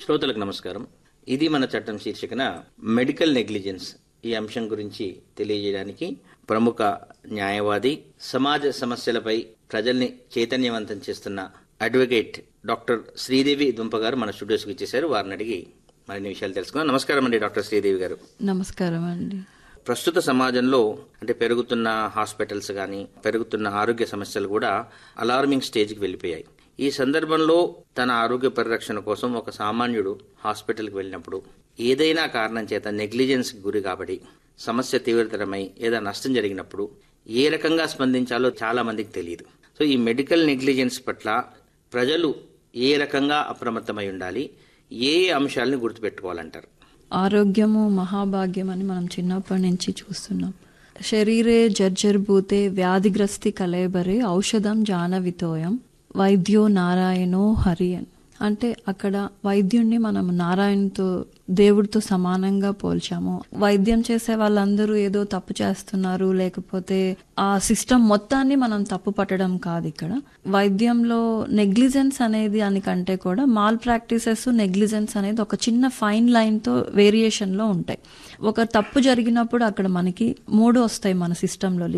శ్రోతలకు నమస్కారం ఇది మన చట్టం శీర్షికన మెడికల్ నెగ్లిజెన్స్ ఈ అంశం గురించి తెలియజేయడానికి ప్రముఖ న్యాయవాది సమాజ సమస్యలపై ప్రజల్ని చైతన్యవంతం చేస్తున్న అడ్వకేట్ డాక్టర్ శ్రీదేవి దుంప గారు మన స్టూడియోస్కి ఇచ్చేశారు వారిని అడిగి మరిన్ని విషయాలు తెలుసుకుందాం నమస్కారం అండి డాక్టర్ శ్రీదేవి గారు నమస్కారం అండి ప్రస్తుత సమాజంలో అంటే పెరుగుతున్న హాస్పిటల్స్ కానీ పెరుగుతున్న ఆరోగ్య సమస్యలు కూడా అలార్మింగ్ స్టేజ్కి వెళ్ళిపోయాయి ఈ సందర్భంలో తన ఆరోగ్య పరిరక్షణ కోసం ఒక సామాన్యుడు హాస్పిటల్కి వెళ్ళినప్పుడు ఏదైనా కారణం చేత నెగ్లిజెన్స్ గురి కాబడి సమస్య తీవ్రతరమై ఏదైనా నష్టం జరిగినప్పుడు ఏ రకంగా స్పందించాలో చాలా మందికి తెలియదు సో ఈ మెడికల్ నెగ్లిజెన్స్ పట్ల ప్రజలు ఏ రకంగా అప్రమత్తమై ఉండాలి ఏ ఏ అంశాలని గుర్తుపెట్టుకోవాలంటారు ఆరోగ్యము మహాభాగ్యం అని మనం చిన్నప్పటి నుంచి చూస్తున్నాం శరీరే జర్జర్భూతే వ్యాధిగ్రస్తి కలేబరే ఔషధం జానవితోయం వైద్యో నారాయణో హరి అని అంటే అక్కడ వైద్యుణ్ణి మనం నారాయణతో దేవుడితో సమానంగా పోల్చాము వైద్యం చేసే వాళ్ళందరూ ఏదో తప్పు చేస్తున్నారు లేకపోతే ఆ సిస్టమ్ మొత్తాన్ని మనం తప్పు పట్టడం కాదు ఇక్కడ వైద్యంలో నెగ్లిజెన్స్ అనేది దానికంటే కూడా మాల్ ప్రాక్టీసెస్ నెగ్లిజెన్స్ అనేది ఒక చిన్న ఫైన్ లైన్ తో వేరియేషన్ లో ఉంటాయి ఒక తప్పు జరిగినప్పుడు అక్కడ మనకి మూడు వస్తాయి మన సిస్టంలో